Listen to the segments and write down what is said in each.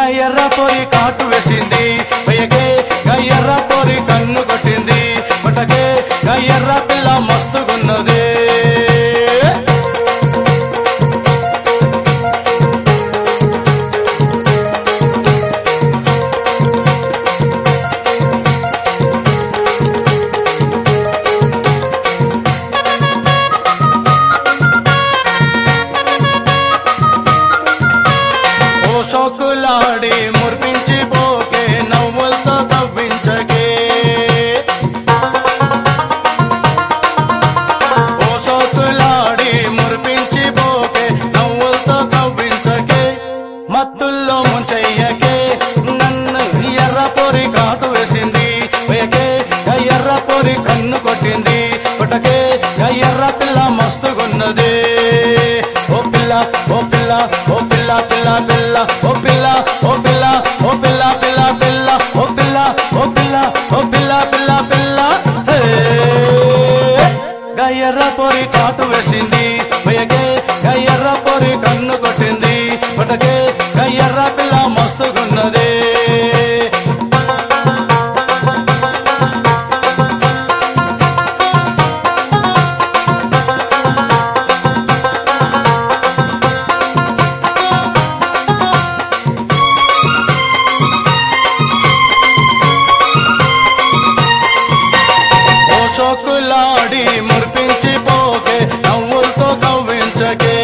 గయ్యర్ర పొరి కాటు వేసింది వెయ్యకే గయ్యర్ర పొరి కన్ను కొట్టింది పటకే గయ్యర్ర పిల్ల మస్తుగున్నది ఓ సోకులాడి మురిపించి పోకే నవ్వులతో తవ్వించకే ఓ సోకులాడి మురిపించి పోకే నవ్వులతో తవ్వించకే మత్తుల్లో ముంచెయ్యకే నన్ను ఎర్ర పొరి కాటు వేసింది వేయకే ఎర్ర పొరి కన్ను కొట్టింది కొట్టకే ఎర్ర పిల్ల మస్తుగున్నది ఓ పిల్ల ఓ పిల్ల ఓ పిల్ల పిల్ల పిల్ల ఓ పిల్ల ఓ పిల్ల ఓ పిల్ల పిల్ల పిల్ల ఓ పిల్ల ఓ పిల్ల ఓ పిల్ల పిల్ల పిల్ల హే. గయ్యర్ర పొరి కాటు వేసింది వెయ్యకే గయ్యర్ర పొరి కన్ను కొట్టింది కొట్టకే గయ్యర్ర పిల్ల మస్తుగున్నది ఓ చోకులాడి మురిపించి పోకే నవ్వులతో కవ్వించకే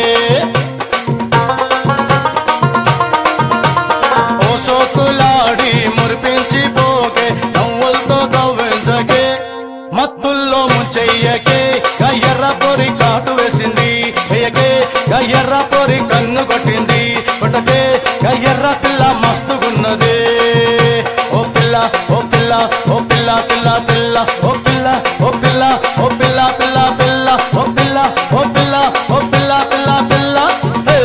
ఓ చోకులాడి మురిపించి పోకే నవ్వులతో కవ్వించకే మత్తుల్లో ముంచెయ్యకే గయ్యర్ర పొరి కాటు వేసింది వేయకే గయ్యర్ర పొరి కన్ను కొట్టింది కొట్టకే గయ్యర్ర పిల్ల మస్తుగున్నది ఓ పిల్ల ఓ పిల్ల ఓ పిల్ల పిల్ల పిల్ల ఓ పిల్ల ఓ పిల్ల ఓ పిల్ల పిల్ల పిల్ల ఓ పిల్ల ఓ పిల్ల ఓ పిల్ల పిల్ల పిల్ల హే.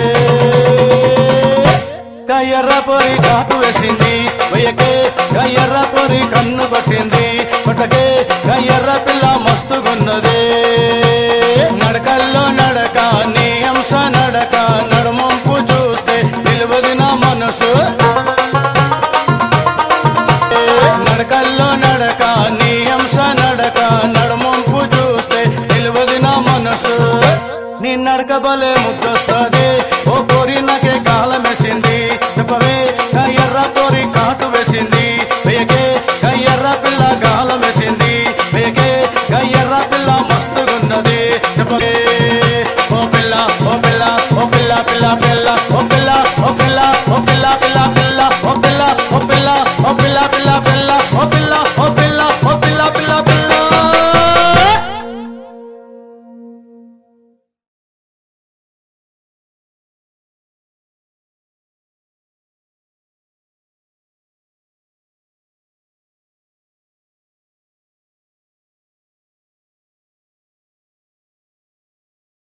గయ్యర్ర పొరి కాటు వేసింది వెయ్యకే గయ్యర్ర పొరి కన్ను కొట్టింది కొట్టకే గయ్యర్ర పిల్ల మస్తుగున్నది నడకల్లో నడక నీ అంశ నడక నడుమంపు చూస్తే నిలువది నా మనసు